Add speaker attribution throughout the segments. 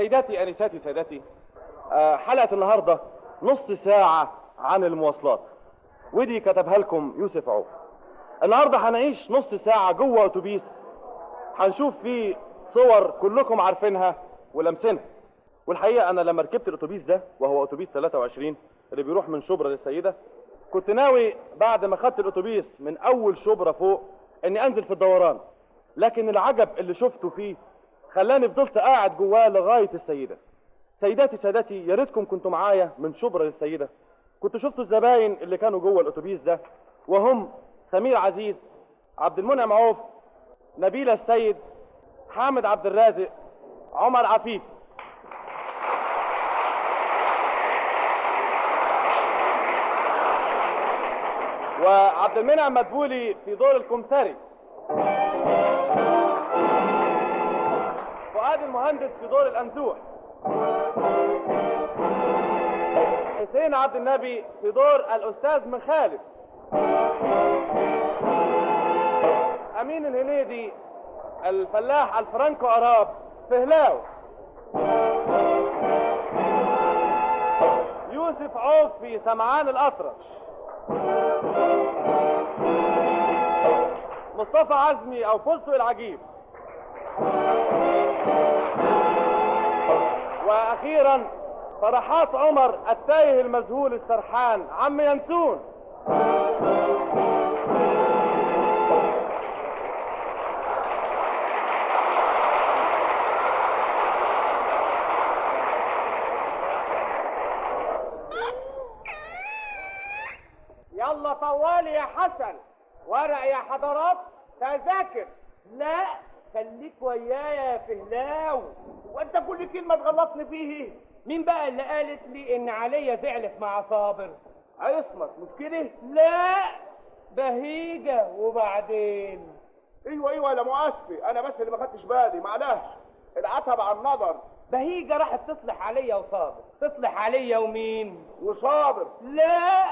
Speaker 1: سيداتي انساتي سادتي آه، حلقه النهارده نص ساعه عن المواصلات ودي كتبها لكم يوسف عوف النهارده هنعيش نص ساعه جوه اتوبيس هنشوف فيه صور كلكم عارفينها ولمسينها والحقيقه انا لما ركبت الاتوبيس ده وهو اتوبيس 23 اللي بيروح من شبرا للسيده كنت ناوي بعد ما خدت الاتوبيس من اول شبرا فوق اني انزل في الدوران لكن العجب اللي شفته فيه خلاني فضلت قاعد جواه لغايه السيده سيداتي سادتي يا ريتكم كنتوا معايا من شبرا للسيده كنتوا شفتوا الزباين اللي كانوا جوه الاتوبيس ده وهم سمير عزيز عبد المنعم عوف نبيله السيد حامد عبد الرازق عمر عفيف وعبد المنعم مدبولي في دور الكمثري فؤاد المهندس في دور الأمزوح حسين عبد النبي في دور الأستاذ مخالف أمين الهنيدي الفلاح الفرانكو أراب فهلاو يوسف عوف في سمعان الأطرش مصطفى عزمي او فلسو العجيب واخيرا فرحات عمر التايه المذهول السرحان عم ينسون
Speaker 2: يلا طوالي يا حسن ورق يا حضرات تذاكر لا خليك ويايا يا فهلاو وانت كل كلمه تغلطني فيه مين بقى اللي قالت لي ان عليا زعلت مع صابر عصمت مش كده لا بهيجه وبعدين
Speaker 3: ايوه ايوه لا مؤسفه انا بس اللي ما خدتش بالي معلش العتب على النظر
Speaker 2: بهيجه راحت تصلح عليا وصابر تصلح عليا ومين
Speaker 3: وصابر
Speaker 2: لا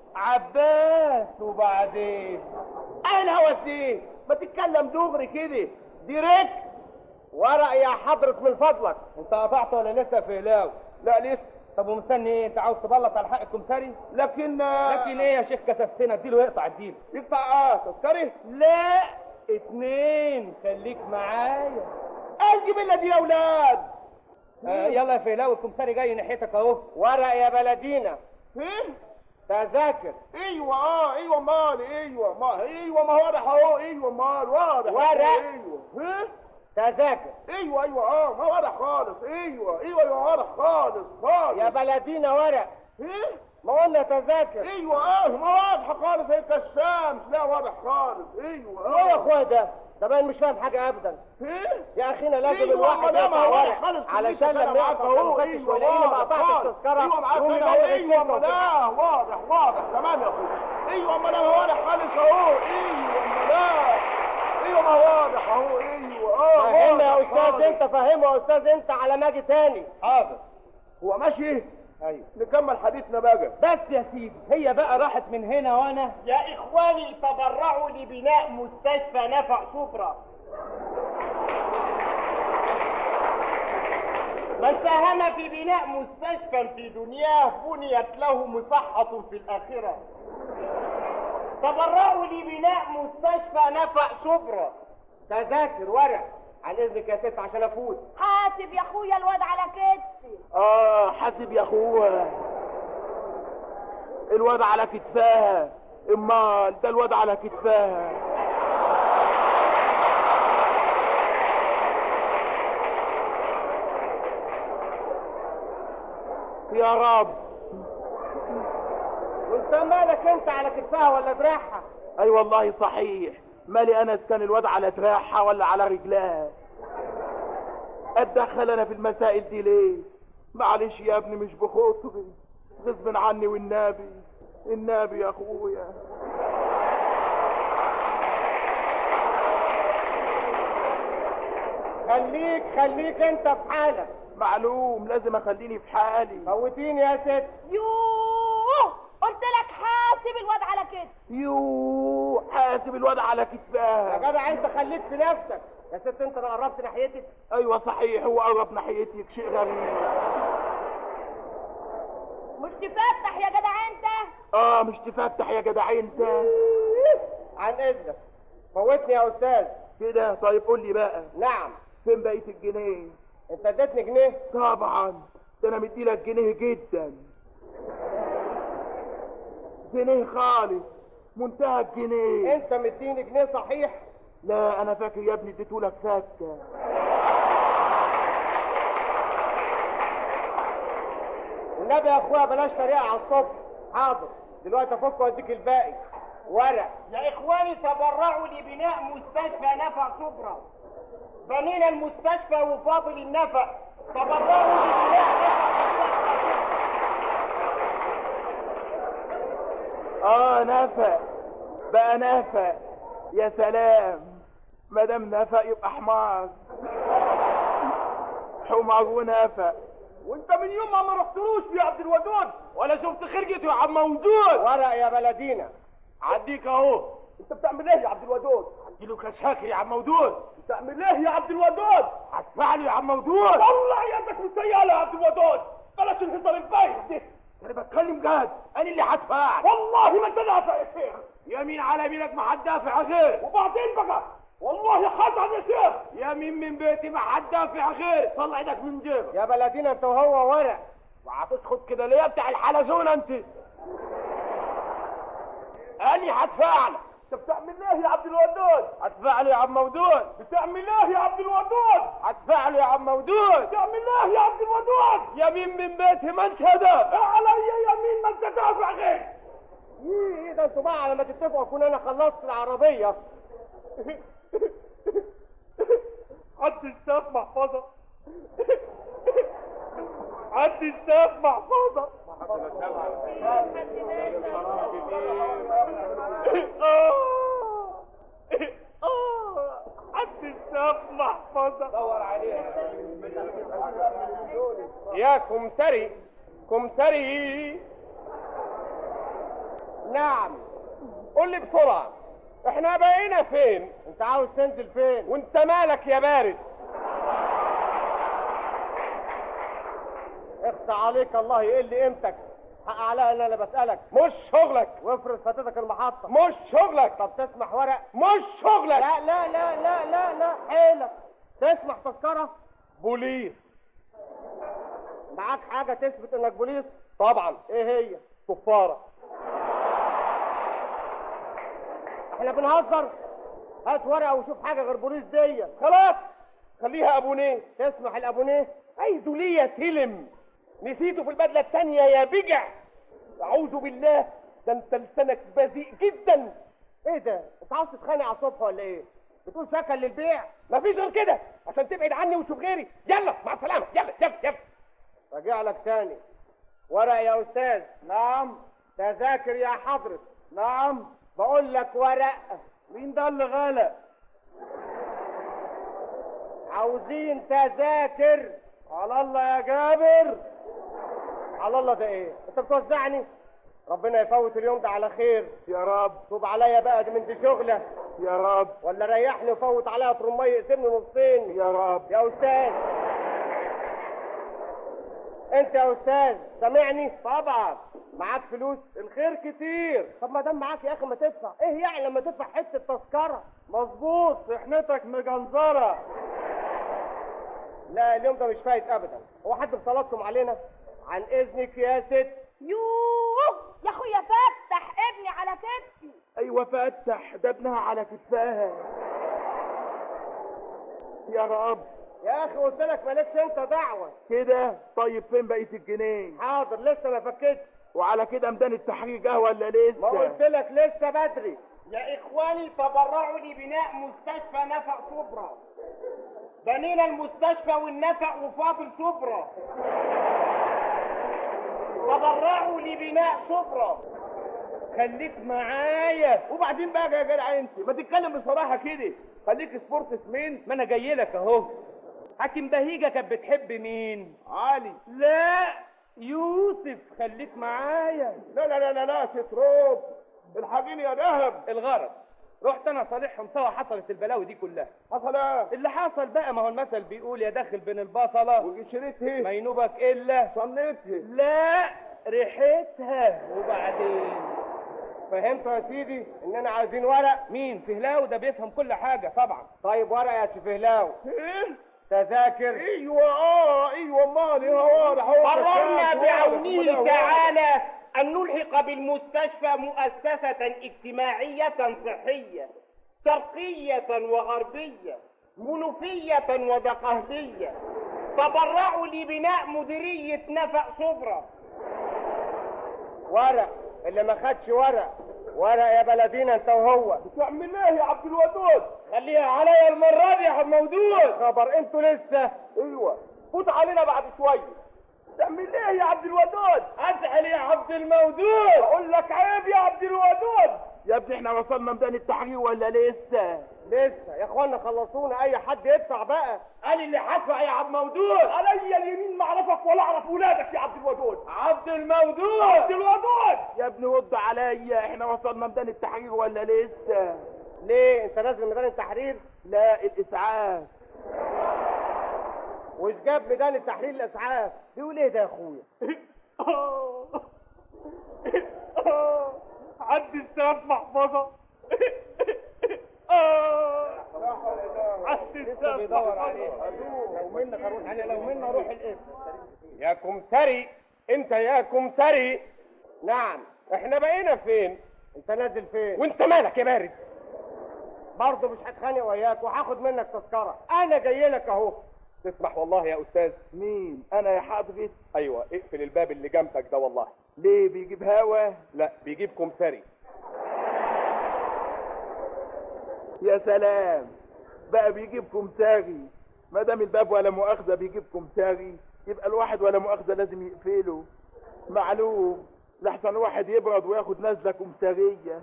Speaker 2: عباس وبعدين انا وسيم ما تتكلم دغري كده ديريكت ورق يا حضرة من فضلك انت قطعت ولا لسه في هلاو
Speaker 3: لا لسه
Speaker 2: طب ومستني ايه انت عاوز تبلط على حق الكمثري
Speaker 3: لكن
Speaker 2: لكن ايه يا شيخ كسفتنا اديله يقطع الدين
Speaker 3: يقطع اه تذكري
Speaker 2: لا اتنين خليك معايا
Speaker 3: الجبله دي يا اولاد
Speaker 2: آه يلا يا فهلاوي الكمثري جاي ناحيتك اهو ورق يا بلدينا
Speaker 3: فين
Speaker 2: تذاكر
Speaker 3: ايوه اه ايوه مال ايوه ما ايوه ما واضح اهو ايوه مال واضح
Speaker 2: ورق.
Speaker 3: ايوه ها
Speaker 2: تذاكر
Speaker 3: ايوه ايوه اه ما واضح خالص ايوه ايوه ايوه واضح خالص خالص
Speaker 2: يا بلدينا ورق
Speaker 3: ها
Speaker 2: ما قلنا تذاكر
Speaker 3: ايوه اه ما واضحه خالص هي كالشمس لا واضح خالص ايوه
Speaker 2: ايه يا
Speaker 3: اه
Speaker 2: اخويا ده ده باين مش فاهم حاجه ابدا
Speaker 3: ها
Speaker 2: يا اخينا لازم
Speaker 3: أيوة،
Speaker 2: الواحد
Speaker 3: ما
Speaker 2: يقطع
Speaker 3: هو
Speaker 2: ورق
Speaker 3: خالص
Speaker 2: علشان
Speaker 3: أنا
Speaker 2: لما
Speaker 3: معاك
Speaker 2: يقطع
Speaker 3: أهو،
Speaker 2: مفتش
Speaker 3: أيوة،
Speaker 2: ويلاقيني ما
Speaker 3: واضح،
Speaker 2: قطعتش
Speaker 3: واضح.
Speaker 2: التذكره
Speaker 3: ايوه معاك
Speaker 2: يقوم
Speaker 3: انا
Speaker 2: يدور
Speaker 3: ايوه
Speaker 2: الشرطة
Speaker 3: ما لا واضح واضح تمام يا اخويا ايوه ما انا واضح خالص اهو ايوه ما لا ايوه ما واضح اهو ايوه اه
Speaker 2: فهمنا يا
Speaker 3: واضح
Speaker 2: استاذ
Speaker 3: خالص.
Speaker 2: انت فهمه يا استاذ انت على ما اجي تاني حاضر
Speaker 3: هو ماشي
Speaker 2: ايوه
Speaker 3: نكمل حديثنا بقى
Speaker 2: بس يا سيدي هي بقى راحت من هنا وانا
Speaker 4: يا إخواني تبرعوا لبناء مستشفى نفع شبرا من ساهم في بناء مستشفى في دنياه بنيت له مصحة في الآخرة تبرعوا لبناء مستشفى نفع شبرا
Speaker 2: تذاكر ورق عن اذنك يا ست عشان افوت
Speaker 5: حاسب يا اخويا الواد على كتفي
Speaker 3: اه حاسب يا اخويا الواد على كتفاها امال ده الواد على كتفاها يا رب
Speaker 2: وانت مالك انت على كتفها ولا دراعها
Speaker 3: اي والله صحيح مالي انا إذا كان الواد على دراعها ولا على رجلها اتدخل انا في المسائل دي ليه معلش يا ابني مش بخاطري غصب عني والنبي النبي يا اخويا
Speaker 2: خليك خليك انت في حالك
Speaker 3: معلوم لازم اخليني في حالي
Speaker 2: موتيني يا ست
Speaker 5: يوه قلت لك حاسب الواد على كتفي
Speaker 3: يو حاسب اسيب الواد على
Speaker 2: يا
Speaker 3: كتفها
Speaker 2: جدع انت خليك في نفسك يا ست انت انا قربت ناحيتك
Speaker 3: ايوه صحيح هو قرب ناحيتك شيء غريب
Speaker 5: مش تفتح يا جدع انت
Speaker 3: اه مش تفتح يا جدع انت
Speaker 2: عن اذنك فوتني يا استاذ
Speaker 3: كده طيب قول لي بقى
Speaker 2: نعم
Speaker 3: فين بقيه الجنيه
Speaker 2: انت اديتني جنيه
Speaker 3: طبعا ده انا مديلك جنيه جدا جنيه خالص منتهى الجنيه
Speaker 2: انت مديني جنيه صحيح
Speaker 3: لا انا فاكر يا ابني اديتهولك فكه
Speaker 2: النبي يا اخويا بلاش طريقه على الصبح حاضر دلوقتي افك واديك الباقي ورق
Speaker 4: يا اخواني تبرعوا لبناء مستشفى نفع كبرى بنينا المستشفى وفاضل النفق تبرعوا لبناء نفق
Speaker 3: اه نفق بقى نفق يا سلام ما دام نفق يبقى حمار حمار ونفق
Speaker 2: وانت من يوم ما رحتلوش يا عبد الودود ولا شفت خرجته يا عم موجود ورق يا بلدينا
Speaker 3: عديك اهو
Speaker 2: انت بتعمل ايه يا عبد الودود
Speaker 3: اديله كشاكر يا عم مودود
Speaker 2: بتعمل ايه يا عبد الودود
Speaker 3: هدفع له يا عم مودود
Speaker 2: والله يدك مسيالة يا عبد الودود بلاش الهزار البايخ دي
Speaker 3: انا بتكلم جد انا اللي هدفع
Speaker 2: والله ما انت دافع يا شيخ
Speaker 3: يمين على يمينك ما حد دافع غير
Speaker 2: وبعدين بقى والله حزن يا شيخ
Speaker 3: يمين من بيتي ما حد دافع غير طلع ايدك من جيبك
Speaker 2: يا بلدينا انت وهو ورق
Speaker 3: وهتسخط كده ليه بتاع الحلزون انت اني هدفع لك
Speaker 2: انت بتعمل ايه يا عبد الودود
Speaker 3: هدفع له يا عم مودود
Speaker 2: بتعمل ايه يا عبد الودود
Speaker 3: هدفع له يا عم مودود
Speaker 2: بتعمل ايه يا عبد الودود
Speaker 3: يمين من بيتي ما انت دافع
Speaker 2: علي يمين ما انت دافع غير ايه ايه ده انتوا بقى على ما تتفقوا اكون انا خلصت العربيه
Speaker 3: عد الساف محفظة عد الساف محفظة عد الساف محفظة
Speaker 2: دور عليها يا كمتري كمتري نعم قول لي بسرعة احنا بقينا فين انت عاوز تنزل فين وانت مالك يا بارد اخصى عليك الله يقل قيمتك حق عليا ان انا بسألك مش شغلك وافرض فاتتك المحطة مش شغلك طب تسمح ورق مش شغلك لا لا لا لا لا لا حيلك تسمح تذكرة بوليس معاك حاجة تثبت انك بوليس طبعا ايه هي صفارة احنا بنهزر هات ورقة وشوف حاجة غير بوليس دي خلاص خليها ابونيه تسمح الابونيه عايزه ليه يا سلم نسيته في البدلة التانية يا بجع اعوذ بالله ده انت لسانك بذيء جدا ايه ده انت عاوز تتخانق على الصبح ولا ايه بتقول شكل للبيع مفيش غير كده عشان تبعد عني وتشوف غيري يلا مع السلامة يلا يلا يلا راجع لك تاني ورق يا استاذ نعم تذاكر يا حضرة نعم بقول لك ورق مين ده اللي غلق عاوزين تذاكر على الله يا جابر على الله ده ايه انت بتوزعني ربنا يفوت اليوم ده على خير
Speaker 3: يا رب
Speaker 2: توب عليا بقى دي من دي شغله
Speaker 3: يا رب
Speaker 2: ولا ريحني وفوت عليا طرمية يقسمني نصين
Speaker 3: يا رب
Speaker 2: يا استاذ انت يا استاذ سامعني طبعا معاك فلوس الخير كتير طب ما دام معاك يا اخي ما تدفع ايه يعني لما تدفع حته تذكره مظبوط صحنتك مجنزره لا اليوم ده مش فايت ابدا هو حد بصلاتكم علينا عن اذنك يا ست
Speaker 5: يوه يا اخويا فتح ابني على كتفي
Speaker 3: ايوه فتح ده ابنها على كتفها يا رب
Speaker 2: يا اخي قلت لك مالكش انت دعوه
Speaker 3: كده طيب فين بقيه الجنيه
Speaker 2: حاضر لسه ما فكتش
Speaker 3: وعلى كده ميدان التحرير جه ولا لسه
Speaker 2: ما قلت لك لسه بدري
Speaker 4: يا اخواني تبرعوا لبناء مستشفى نفق كبرى بنينا المستشفى والنفق وفاضل شبرا تبرعوا لبناء شبرا
Speaker 3: خليك معايا وبعدين بقى يا جدع انت ما تتكلم بصراحه كده خليك سبورت سمين ما انا جاي لك اهو حاكم بهيجه كانت بتحب مين علي لا يوسف خليك معايا لا لا لا لا لا ستروب الحاجين يا دهب الغرض رحت انا صالحهم سوا حصلت البلاوي دي كلها
Speaker 2: حصل ايه
Speaker 3: اللي حصل بقى ما هو المثل بيقول يا داخل بين البصله
Speaker 2: وشريتها
Speaker 3: ما ينوبك الا
Speaker 2: صنيتها
Speaker 3: لا ريحتها وبعدين
Speaker 4: فهمتوا يا سيدي اننا عايزين ورق
Speaker 3: مين فهلاوي ده بيفهم كل حاجه طبعا
Speaker 4: طيب ورق يا سفهلاو
Speaker 2: ايه
Speaker 4: تذاكر
Speaker 2: ايوه اه ايوه مالي هوارح
Speaker 4: قررنا بعونه تعالى أن نلحق بالمستشفى مؤسسة اجتماعية صحية شرقية وغربية منوفية ودقهلية تبرعوا لبناء مديرية نفق صبرا ورق اللي ما خدش ورق ورق يا بلدينا انت وهو
Speaker 2: بتعمل ايه يا عبد الودود
Speaker 4: خليها عليا المرة دي يا عم مودود خبر انتوا لسه
Speaker 2: ايوه فوت علينا بعد شويه تعمل ايه يا عبد الودود
Speaker 4: ازعل يا عبد المودود
Speaker 2: اقول لك عيب يا عبد الودود يا ابني احنا وصلنا ميدان التحرير ولا لسه
Speaker 4: لسه يا اخوانا خلصونا اي حد يدفع بقى
Speaker 2: انا اللي هدفع يا عبد مودود عليا اليمين ما اعرفك ولا اعرف ولادك يا عبد الودود
Speaker 4: عبد المودود
Speaker 2: عبد الودود يا ابني وض عليا احنا وصلنا ميدان التحرير ولا لسه
Speaker 4: ليه انت نازل ميدان التحرير
Speaker 2: لا الاسعاف
Speaker 4: وش جاب ميدان التحرير الاسعاف بيقول ايه ده يا اخويا
Speaker 2: عندي السيف محفظه عندي
Speaker 4: لسه
Speaker 2: السيف
Speaker 4: بيدور عليه لو منك اروح انا لو مني اروح الاسم يا كمثري انت يا كمثري نعم احنا بقينا فين انت نازل فين وانت مالك يا بارد برضه مش هتخانق وياك وهاخد منك تذكره انا جاي لك اهو
Speaker 3: تسمح والله يا استاذ
Speaker 2: مين انا يا حضرتك
Speaker 3: ايوه اقفل الباب اللي جنبك ده والله
Speaker 2: ليه بيجيب هوا
Speaker 3: لا بيجيب كمثري
Speaker 2: يا سلام بقى بيجيبكم تاغي ما دام الباب ولا مؤاخذه بيجيبكم تاغي يبقى الواحد ولا مؤاخذه لازم يقفله معلوم لحسن واحد يبرد وياخد نزله كمثريه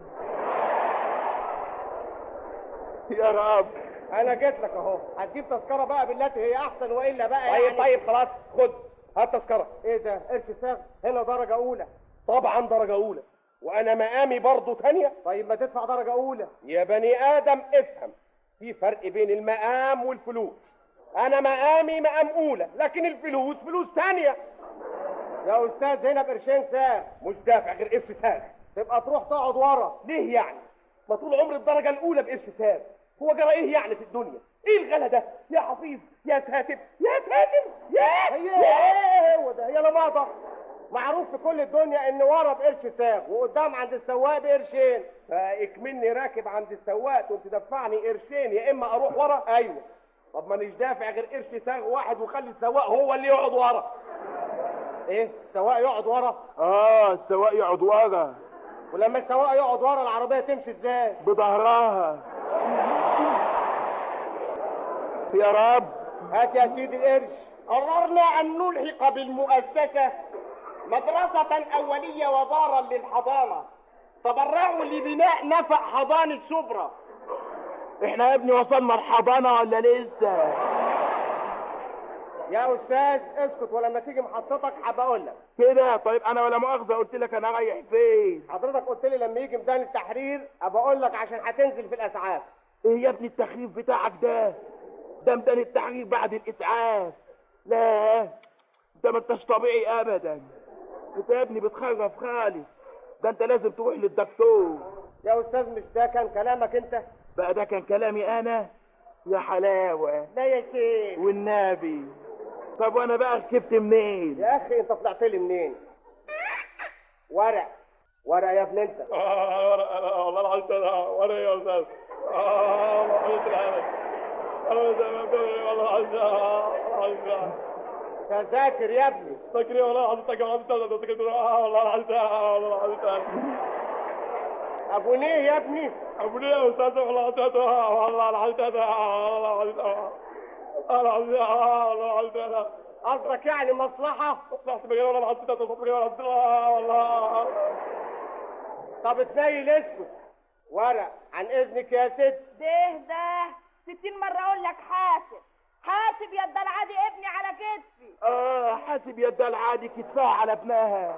Speaker 2: يا رب
Speaker 4: انا جيت لك اهو هتجيب تذكره بقى بالتي هي احسن والا بقى
Speaker 3: طيب
Speaker 4: يعني
Speaker 3: طيب خلاص خد هات تذكره
Speaker 4: ايه ده قرش ساغ هنا درجه اولى
Speaker 3: طبعا درجه اولى وانا مقامي برضه تانية
Speaker 4: طيب ما تدفع درجه اولى
Speaker 3: يا بني ادم افهم في فرق بين المقام والفلوس انا مقامي مقام اولى لكن الفلوس فلوس تانية
Speaker 4: يا استاذ هنا بقرشين ساغ
Speaker 3: مش دافع غير قرش ساغ
Speaker 4: تبقى تروح تقعد ورا
Speaker 3: ليه يعني ما طول عمري الدرجه الاولى بقرش ساغ هو جرى ايه يعني في الدنيا ايه الغلا ده يا حفيظ يا ساتر يا ساتر يا
Speaker 4: هي
Speaker 3: يا
Speaker 4: ايه هو ده هي لماضه معروف في كل الدنيا ان ورا بقرش ساغ وقدام عند السواق بقرشين
Speaker 3: فاكمني راكب عند السواق تقوم تدفعني قرشين يا اما اروح ورا ايوه طب ما مش دافع غير قرش ساغ واحد وخلي السواق هو اللي يقعد ورا
Speaker 4: ايه السواق يقعد ورا
Speaker 2: اه السواق يقعد ورا
Speaker 4: ولما السواق يقعد ورا العربيه تمشي ازاي
Speaker 2: بظهرها يا رب
Speaker 4: هات يا سيدي القرش قررنا ان نلحق بالمؤسسه مدرسه اوليه ودارا للحضانه تبرعوا لبناء نفق حضانه شبرا
Speaker 2: احنا يا ابني وصلنا الحضانه ولا لسه
Speaker 4: يا استاذ اسكت ولما تيجي محطتك هبقى اقول لك
Speaker 2: كده طيب انا ولا مؤاخذه قلت لك انا رايح فين
Speaker 4: حضرتك قلت لي لما يجي ميدان التحرير ابقى اقول لك عشان هتنزل في الاسعاف
Speaker 2: ايه يا ابني التخريف بتاعك ده ده ميدان التحرير بعد الاسعاف لا ده ما انتش طبيعي ابدا انت يا ابني بتخرف خالص ده انت لازم تروح للدكتور
Speaker 4: يا استاذ مش ده كان كلامك انت
Speaker 2: بقى ده كان كلامي انا يا حلاوه
Speaker 4: لا يا شيخ
Speaker 2: والنبي طب وانا بقى ركبت منين
Speaker 4: يا اخي انت طلعت لي منين ورق ورق يا ابن انت
Speaker 2: والله العظيم وانا يا استاذ والله العظيم
Speaker 4: تذاكر يا ابني
Speaker 2: فاكر والله العظيم والله العظيم
Speaker 4: ابو نيه يا ابني
Speaker 2: ابو ليه يا استاذ والله العظيم والله العظيم والله العظيم والله العظيم
Speaker 4: قصدك يعني مصلحه
Speaker 2: رحت بجري والله العظيم والله
Speaker 4: طب اتنيل اسكت ورق عن اذنك يا ست
Speaker 5: ده ده ستين مرة اقول لك حاسب حاسب يا الدلعادي ابني على كتفي
Speaker 2: اه حاسب يد العادي كتفها على ابنها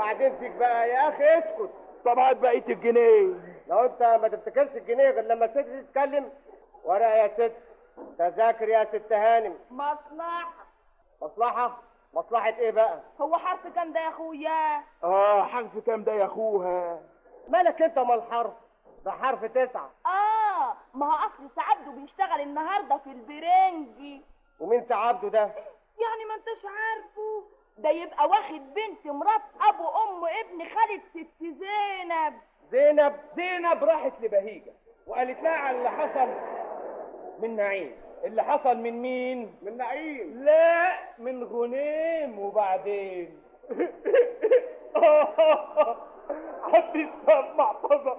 Speaker 2: وبعدين فيك بقى يا اخي اسكت
Speaker 3: طبعا بقيت الجنيه
Speaker 2: لو انت ما تفتكرش الجنيه غير لما الست دي تتكلم ورقه يا ست تذاكر يا ست هانم
Speaker 5: مصلحة
Speaker 2: مصلحه مصلحه ايه بقى
Speaker 5: هو حرف كام ده يا اخويا
Speaker 3: اه حرف كام ده يا اخوها
Speaker 2: مالك انت مال الحرف ده حرف تسعه
Speaker 5: اه ما هو اصل سعبده بيشتغل النهارده في البرنجي
Speaker 2: ومين سعبده ده
Speaker 5: يعني ما انتش عارفه ده يبقى واخد بنت مرات ابو ام ابن خالد ست زينب
Speaker 2: زينب
Speaker 3: زينب راحت لبهيجة وقالت لها على اللي حصل من نعيم اللي حصل من مين؟
Speaker 2: من نعيم
Speaker 3: لا من غنيم وبعدين حد الساب محفظة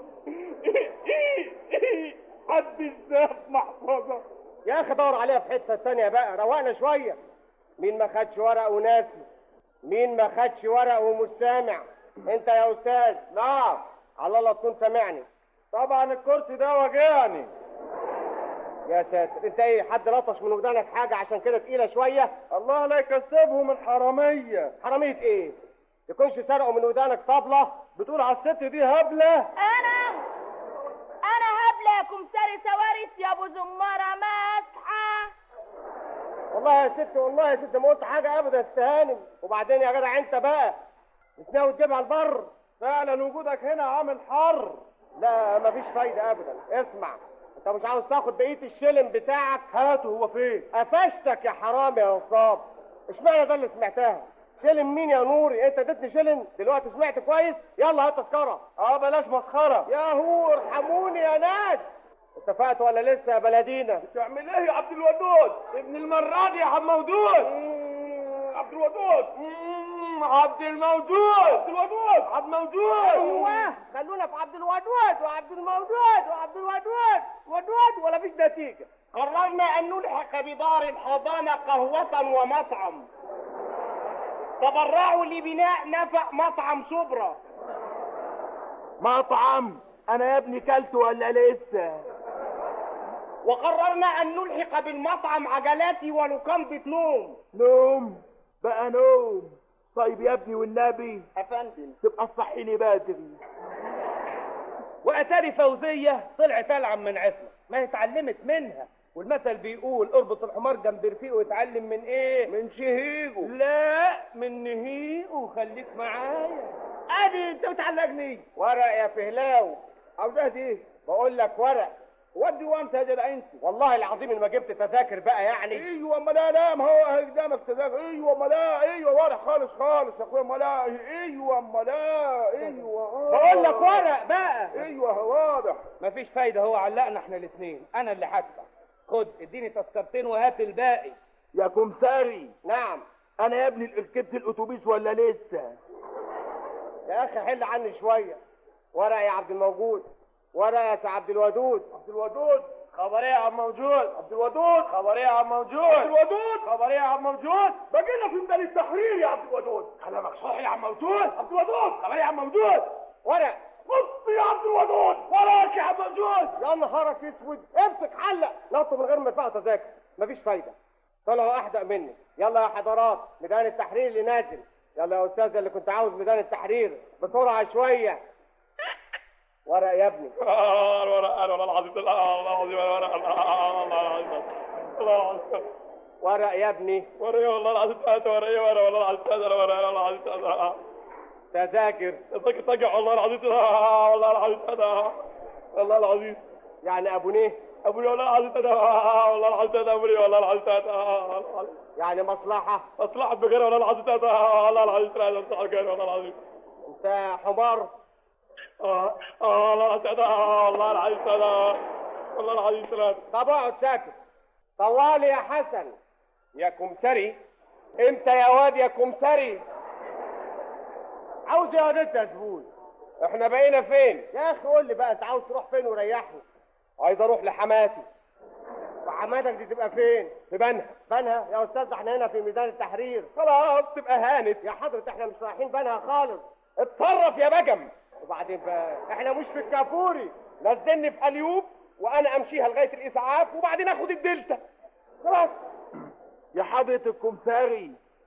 Speaker 3: حد الساب محفظة
Speaker 2: يا اخي دور عليها في حته ثانيه بقى روقنا شويه مين ما خدش ورق وناسي مين ما خدش ورق ومش سامع انت يا استاذ نعم على الله تكون سامعني طبعا الكرسي ده وجعني يا ساتر انت ايه حد لطش من ودانك حاجه عشان كده تقيله شويه
Speaker 1: الله لا يكسبهم الحراميه
Speaker 2: حراميه ايه يكونش سرقوا من ودانك طبله
Speaker 1: بتقول على الست دي هبله
Speaker 5: انا انا هبله يا كمساري سوارس يا ابو زماره مسحه
Speaker 2: والله يا ست والله يا ست ما قلت حاجه ابدا يا ست هانم وبعدين يا جدع انت بقى مش ناوي تجيبها البر
Speaker 1: فعلا وجودك هنا عامل حر
Speaker 2: لا مفيش فايده ابدا اسمع انت مش عاوز تاخد بقيه الشلم بتاعك
Speaker 1: هاته هو فين
Speaker 2: قفشتك يا حرام يا نصاب اشمعنى ده اللي سمعتها شلم مين يا نوري انت اديتني شلم دلوقتي سمعت كويس يلا هات تذكره
Speaker 1: اه بلاش مسخره
Speaker 2: يا هو ارحموني يا ناس اتفقت ولا لسه يا بلدينا
Speaker 3: تعمل ايه يا عبد الودود؟ ابن المرة دي يا عم مودود عبد الودود عبد الموجود عبد الودود عبد الموجود
Speaker 2: ايوه خلونا في عبد الودود وعبد الموجود وعبد الودود ودود ولا فيش نتيجه
Speaker 4: قررنا أن نلحق بدار الحضانة قهوة ومطعم تبرعوا لبناء نفق مطعم شبرا
Speaker 3: مطعم انا يا ابني كلت ولا لسه
Speaker 4: وقررنا أن نلحق بالمطعم عجلات ولقمة نوم
Speaker 3: نوم بقى نوم طيب يا ابني والنبي
Speaker 4: أفندم
Speaker 3: تبقى تصحيني بدري
Speaker 6: واتاري فوزيه طلعت العن من عصمه ما هي اتعلمت منها والمثل بيقول اربط الحمار جنب رفيقه ويتعلم من ايه
Speaker 3: من شهيجه
Speaker 6: لا من نهيقه خليك معايا
Speaker 3: ادي انت بتعلقني
Speaker 2: ورق يا فهلاو
Speaker 3: عاوزاه دي
Speaker 2: بقول لك ورق
Speaker 3: ودي وانت يا جدع انت
Speaker 2: والله العظيم ان ما جبت تذاكر بقى يعني
Speaker 3: ايوه ما لا لا ما هو قدامك تذاكر ايوه ما لا ايوه واضح خالص خالص يا اخويا ما لا ايوه ما لا ايوه آه.
Speaker 2: بقول لك ورق بقى
Speaker 3: ايوه واضح
Speaker 6: مفيش فايده هو علقنا احنا الاثنين انا اللي هدفع خد اديني تذكرتين وهات الباقي
Speaker 3: يا كمساري
Speaker 2: نعم
Speaker 3: انا يا ابني ركبت الاتوبيس ولا لسه
Speaker 2: يا اخي حل عني شويه ورق يا عبد الموجود ورق يا سي عبد الودود
Speaker 3: عبد الودود
Speaker 1: خبر ايه يا عم موجود
Speaker 3: عبد الودود
Speaker 1: خبر ايه يا عم موجود
Speaker 3: عبد الودود
Speaker 1: خبر ايه يا عم موجود
Speaker 3: بقينا في ميدان التحرير يا عبد الودود كلامك صح يا عم موجود عبد الودود خبر يا عم موجود
Speaker 2: ورق
Speaker 3: بص يا عبد الودود وراك يا عم موجود
Speaker 2: يا نهارك اسود امسك حلق نط من غير ما يدفعوا تذاكر مفيش فايده طلعوا احدق مني يلا يا حضرات ميدان التحرير اللي نازل يلا يا استاذ اللي كنت عاوز ميدان التحرير بسرعه شويه ورق يا ابني
Speaker 1: آه، الورق انا والله العظيم الله العظيم الورق الله العظيم الله العظيم
Speaker 2: ورق يا ابني
Speaker 1: ورقه والله العظيم ثلاثة ورقه ورقه والله العظيم ثلاثة ورقه والله العظيم ثلاثة
Speaker 2: تذاكر
Speaker 1: تذكر ترجع والله العظيم آه، والله العظيم ثلاثة والله العظيم
Speaker 2: يعني ابو نيه
Speaker 1: ابوي والله العظيم ثلاثة آه، والله العظيم ثلاثة ابوي والله العظيم ثلاثة آه، والله العظيم.
Speaker 2: يعني مصلحه
Speaker 1: اصلحت بغير والله العظيم ثلاثة آه، والله العظيم ثلاثة اصلحت بغير والله العظيم
Speaker 2: انت حمار
Speaker 1: اه اه والله العظيم ثلاثة آه، والله العظيم ثلاثة والله العظيم ثلاثة
Speaker 2: طب اقعد ساكت طوالي يا حسن
Speaker 4: يا كمثري انت يا واد يا كمثري
Speaker 2: عاوز يا انت يا زبون
Speaker 4: احنا بقينا فين
Speaker 2: يا اخي قول لي بقى انت عاوز تروح فين وريحني
Speaker 4: عايز اروح لحماتي
Speaker 2: وحماتك دي تبقى فين
Speaker 4: في بنها
Speaker 2: بنها يا استاذ ده احنا هنا في ميدان التحرير
Speaker 4: خلاص تبقى هانت
Speaker 2: يا حضرة احنا مش رايحين بنها خالص
Speaker 4: اتصرف يا بجم
Speaker 2: وبعدين بقى احنا مش في الكافوري
Speaker 4: نزلني في اليوب وانا امشيها لغايه الاسعاف وبعدين اخد الدلتا خلاص
Speaker 3: يا حضرة الكمثاري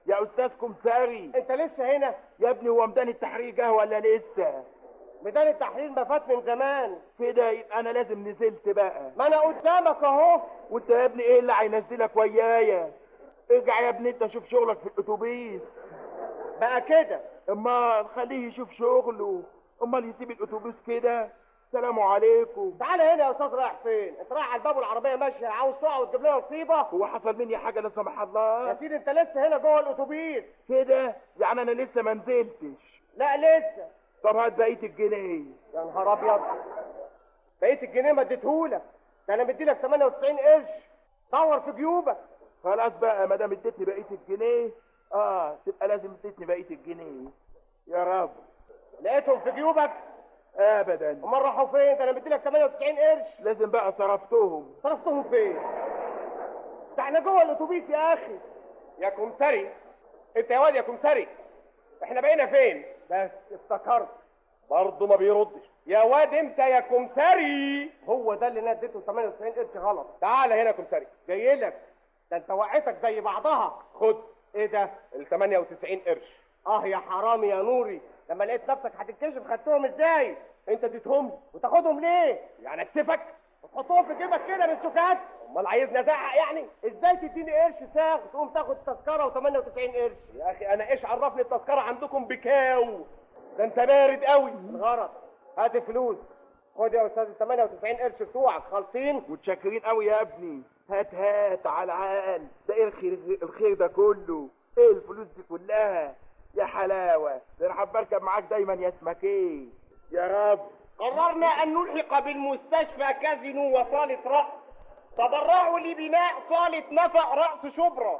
Speaker 3: يا استاذ كمثاري
Speaker 4: انت لسه هنا
Speaker 3: يا ابني هو ميدان التحرير جه ولا لسه
Speaker 4: ميدان التحرير ما فات من زمان
Speaker 3: كده يبقى انا لازم نزلت بقى
Speaker 4: ما انا قدامك اهو
Speaker 3: وانت يا ابني ايه اللي هينزلك ويايا ارجع يا ابني انت شوف شغلك في الاتوبيس
Speaker 4: بقى كده
Speaker 3: امال خليه يشوف شغله امال يسيب الاتوبيس كده سلام عليكم
Speaker 4: تعالى هنا يا استاذ رايح فين انت رايح على الباب والعربيه ماشيه عاوز تقع وتجيب لنا نصيبه
Speaker 3: هو حصل مني حاجه لا سمح
Speaker 4: يا
Speaker 3: الله
Speaker 4: سيدي انت لسه هنا جوه الاتوبيس
Speaker 3: كده يعني انا لسه ما نزلتش
Speaker 4: لا لسه
Speaker 3: طب هات بقيه الجنيه
Speaker 4: يا نهار ابيض بقيت الجنيه ما اديتهولك ده انا مديلك 98 قرش دور في جيوبك
Speaker 3: خلاص بقى ما دام اديتني بقيه الجنيه اه تبقى لازم اديتني بقيه الجنيه يا رب
Speaker 4: لقيتهم في جيوبك
Speaker 3: ابدا
Speaker 4: امال راحوا فين ده انا مديلك 98 قرش
Speaker 3: لازم بقى صرفتهم
Speaker 4: صرفتهم فين ده احنا جوه الاتوبيس يا اخي
Speaker 6: يا كمثري انت يا واد يا كمثري احنا بقينا فين
Speaker 4: بس افتكرت
Speaker 6: برضه ما بيردش يا واد انت يا كمثري
Speaker 4: هو ده اللي انا اديته 98 قرش غلط
Speaker 6: تعال هنا يا كمثري
Speaker 4: جاي لك ده انت وقعتك زي بعضها
Speaker 6: خد
Speaker 4: ايه ده
Speaker 6: ال 98 قرش
Speaker 4: اه يا حرامي يا نوري لما لقيت نفسك هتتكشف خدتهم ازاي
Speaker 6: انت اديتهم لي.
Speaker 4: وتاخدهم ليه
Speaker 6: يعني اكسفك
Speaker 4: وتحطهم في جيبك كده من سكات
Speaker 6: امال عايزني ازعق يعني
Speaker 4: ازاي تديني قرش ساغ تقوم تاخد تذكره و98 قرش
Speaker 6: يا اخي انا ايش عرفني التذكره عندكم بكاو ده انت بارد قوي
Speaker 4: غلط هات فلوس خد يا استاذ ال 98 قرش بتوعك خالصين
Speaker 3: متشكرين قوي يا ابني هات هات على العال ده ايه الخير الخير ده كله ايه الفلوس دي كلها يا حلاوه ده انا حابب اركب معاك دايما يا اسمك ايه يا رب
Speaker 4: قررنا ان نلحق بالمستشفى كازينو وصاله رأس تبرعوا لبناء صاله نفق رأس شبرا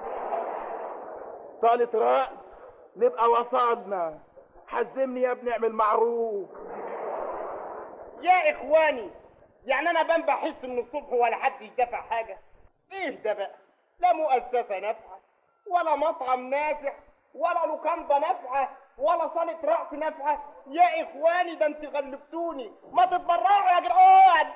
Speaker 3: صالة رأس نبقى وصلنا حزمني يا ابني اعمل معروف
Speaker 4: يا اخواني يعني انا بان بحس من الصبح ولا حد يدفع حاجه ايه ده بقى لا مؤسسه نافعه ولا مطعم نافع ولا لوكاندا نافعه ولا صاله رأس نافعه يا اخواني ده انت غلبتوني ما تتبرعوا يا جدعان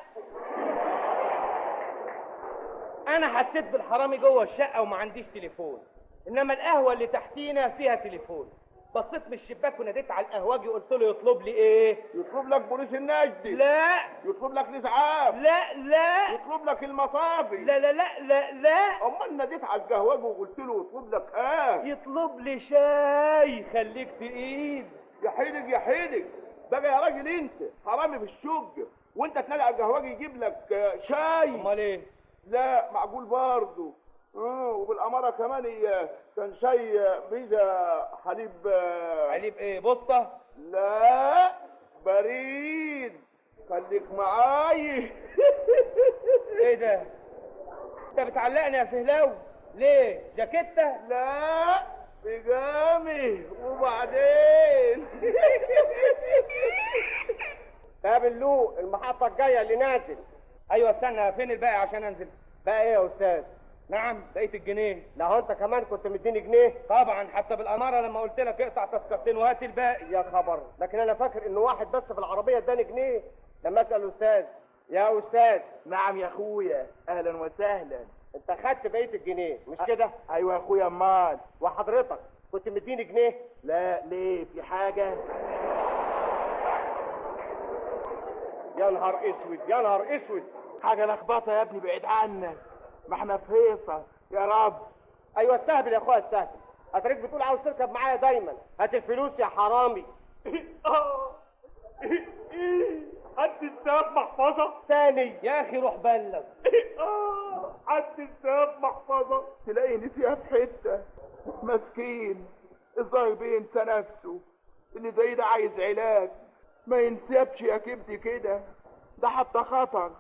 Speaker 2: انا حسيت بالحرامي جوه الشقه وما عنديش تليفون انما القهوه اللي تحتينا فيها تليفون بصيت من الشباك وناديت على القهوجي قلت له يطلب لي ايه
Speaker 3: يطلب لك بوليس النجدي
Speaker 2: لا
Speaker 3: يطلب لك الاسعاف
Speaker 2: لا لا
Speaker 3: يطلب لك المصافي
Speaker 2: لا لا لا لا لا
Speaker 3: امال ناديت على القهوجي وقلت له يطلب لك ايه
Speaker 2: يطلب لي شاي خليك تقيل
Speaker 3: يا حيدك يا حيدك بقى يا راجل انت حرامي في الشق وانت تنادي على القهوجي يجيب لك آه، شاي
Speaker 2: امال ايه
Speaker 3: لا معقول برضه اه وبالاماره كمان هي كان شاي آه، بيزا حليب آه،
Speaker 2: عليب ايه بسطه
Speaker 3: لا بريد خليك معاي
Speaker 2: ايه ده انت بتعلقني يا فهلاوي ليه جاكيته
Speaker 3: لا بجامي وبعدين
Speaker 4: قابلوه المحطه الجايه اللي نازل
Speaker 2: ايوه استنى فين الباقي عشان انزل
Speaker 4: بقى ايه يا استاذ
Speaker 2: نعم بقيت الجنيه
Speaker 4: لا هو انت كمان كنت مديني جنيه
Speaker 2: طبعا حتى بالاماره لما قلت لك اقطع تذكرتين وهات الباقي
Speaker 4: يا خبر لكن انا فاكر انه واحد بس في العربيه اداني جنيه لما اسال الاستاذ يا استاذ
Speaker 3: نعم يا اخويا اهلا وسهلا
Speaker 4: انت خدت بقيه الجنيه مش كده
Speaker 3: ايوه يا اخويا امال
Speaker 4: وحضرتك كنت مديني جنيه
Speaker 3: لا ليه في حاجه
Speaker 4: يا نهار اسود يا نهار اسود
Speaker 3: حاجه لخبطه يا ابني بعيد عنك ما احنا في هيصه يا رب
Speaker 4: ايوه استهبل يا اخويا استهبل اتريك بتقول عاوز تركب معايا دايما هات الفلوس يا حرامي
Speaker 3: حد السبب محفظه
Speaker 4: تاني
Speaker 2: يا اخي روح بلغ
Speaker 3: حد السبب محفظه تلاقي نسيها في حته مسكين الظاهر بينسى نفسه اللي زي ده عايز علاج ما ينسبش يا كبدي كده ده حتى خطر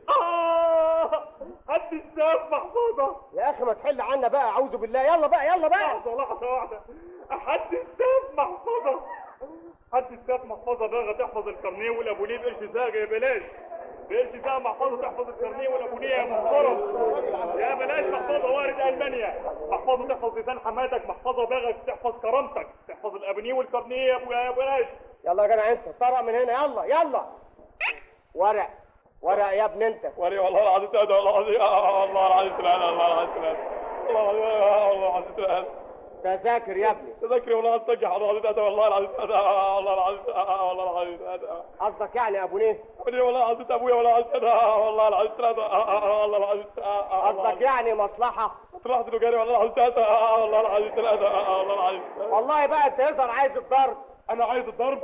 Speaker 3: حد السبب محفظه
Speaker 4: يا اخي ما تحل عنا بقى اعوذ بالله يلا بقى يلا بقى
Speaker 3: لحظه واحده حد السبب محفظه حد السبب محفظه بقى تحفظ الكارنيه والابونيه بقرش ساقه يا بلاش بقرش ساقه محفظه تحفظ الكارنيه والابونيه يا محترم يا بلاش محفظه وارد المانيا محفظه تحفظ لسان حماتك محفظه بغش تحفظ كرامتك تحفظ الابونيه والكارنيه يا ابو يا بلاش
Speaker 4: يلا يا جدع انت طرق من هنا يلا يلا ورق ورق يا ابن انت
Speaker 1: وري والله العظيم ثلاثة والله العظيم آه، والله العظيم ثلاثة والله العظيم ثلاثة والله العظيم آه، والله العظيم ثلاثة
Speaker 2: تذاكر يا ابني
Speaker 1: تذكري والله استجح والله والله العظيم والله العظيم والله العظيم
Speaker 2: قصدك يعني ابو ليه
Speaker 1: والله العظيم ابويا والله العظيم والله العظيم والله العظيم
Speaker 2: قصدك يعني مصلحه
Speaker 1: طلعت له جاري والله العظيم والله العظيم ثلاثة والله العظيم
Speaker 2: والله بقى انت يظهر عايز الضرب
Speaker 1: انا عايز الضرب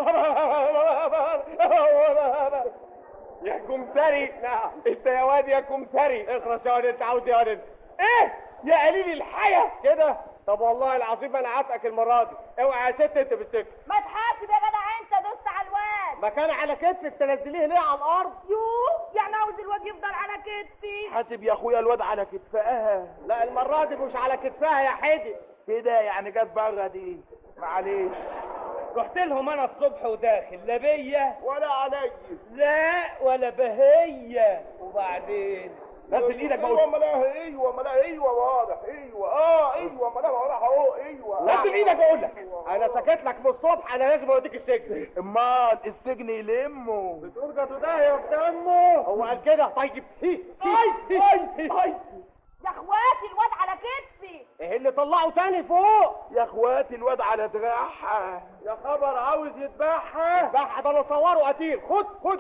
Speaker 4: يا كمثري
Speaker 2: نعم
Speaker 4: انت يا واد يا كمثري
Speaker 2: اخرس يا ولد انت عاوز ايه يا ولد
Speaker 4: ايه يا قليل الحياة
Speaker 2: كده طب والله العظيم انا عاتقك المره دي اوعى يا ست انت بالسكه
Speaker 5: ما تحاسب يا جدع انت دوست على الواد
Speaker 2: ما كان على كتفك تنزليه ليه على الارض
Speaker 5: يوه يعني عاوز الواد يفضل على كتفي
Speaker 3: حاسب يا اخويا الواد على كتفها
Speaker 2: لا المره دي مش على كتفها يا حدي
Speaker 3: كده يعني جت بره دي معلش
Speaker 6: رحت لهم انا الصبح وداخل لا بيا
Speaker 3: ولا علي
Speaker 6: لا ولا بهية وبعدين
Speaker 1: نزل ايدك
Speaker 3: ايوه
Speaker 1: بقول
Speaker 3: ما لا ايوه ما لا ايوه واضح ايوه اه ايوه ما لا واضح اهو ايوه
Speaker 2: نزل ايدك بقول لك انا سكت لك من الصبح انا لازم اوديك السجن
Speaker 3: امال السجن يلمه
Speaker 2: ترجع ده يا دمه هو قال كده طيب هي هي هي هي
Speaker 5: يا اخواتي الواد على كتفي
Speaker 2: ايه اللي طلعه تاني فوق
Speaker 3: يا اخواتي الواد على دراعها
Speaker 2: يا خبر عاوز يذبحها يذبحها ده انا صوره قتيل خد خد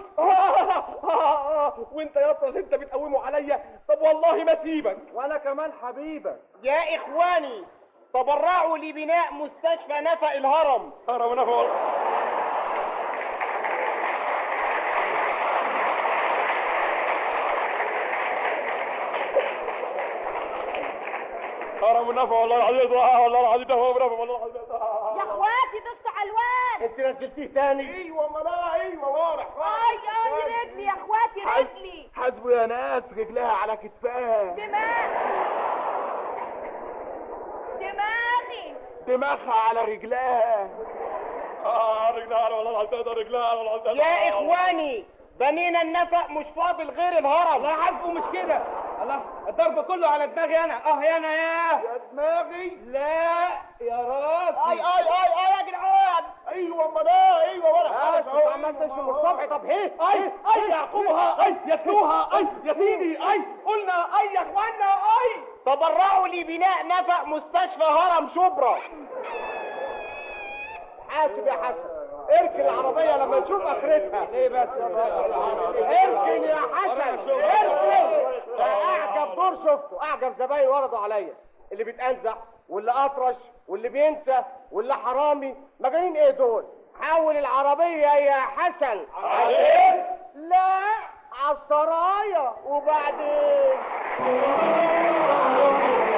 Speaker 4: وانت يا اطرش انت بتقومه عليا طب والله ما سيبك
Speaker 2: وانا كمان حبيبك
Speaker 4: يا اخواني تبرعوا لبناء مستشفى نفق الهرم
Speaker 1: هرم نفق هرم نفق والله العظيم والله العظيم هرم نفق والله العظيم
Speaker 5: يا اخواتي دوست على الواد
Speaker 2: انت نزلتيه تاني
Speaker 3: ايوه ما لا ايوه واضح
Speaker 5: اي اي رجلي يا اخواتي رجلي
Speaker 3: حاسبه يا ناس رجلها على كتفها
Speaker 5: دماغي دماغي
Speaker 3: دماغها على رجلها
Speaker 1: اه رجلها والله العظيم رجلها والله العظيم
Speaker 4: يا اخواني بنينا النفق مش فاضل غير الهرم
Speaker 6: الله عارفه مش كده الله الضرب كله على دماغي انا اه يا انا يا
Speaker 3: يا دماغي
Speaker 6: لا يا راسي
Speaker 2: اي اي اي اي يا جدعان
Speaker 3: ايوه ما لا ايوه ولا
Speaker 2: بس انت عمال تشرب الصبح طب هي
Speaker 6: اي اي يعقوبها اي يتلوها اي يا سيدي اي قلنا اي يا اخوانا اي
Speaker 4: تبرعوا لبناء نفق مستشفى هرم شبرا
Speaker 2: حاسب يا حسن اركن العربية لما نشوف اخرتها
Speaker 6: ليه بس
Speaker 2: اركن يا حسن اركن ده اعجب دور شفته اعجب زباين وردوا عليا اللي بيتأنزح واللي اطرش واللي بينسى واللي حرامي مجانين ايه دول حول العربية يا حسن لا عالسرايا وبعدين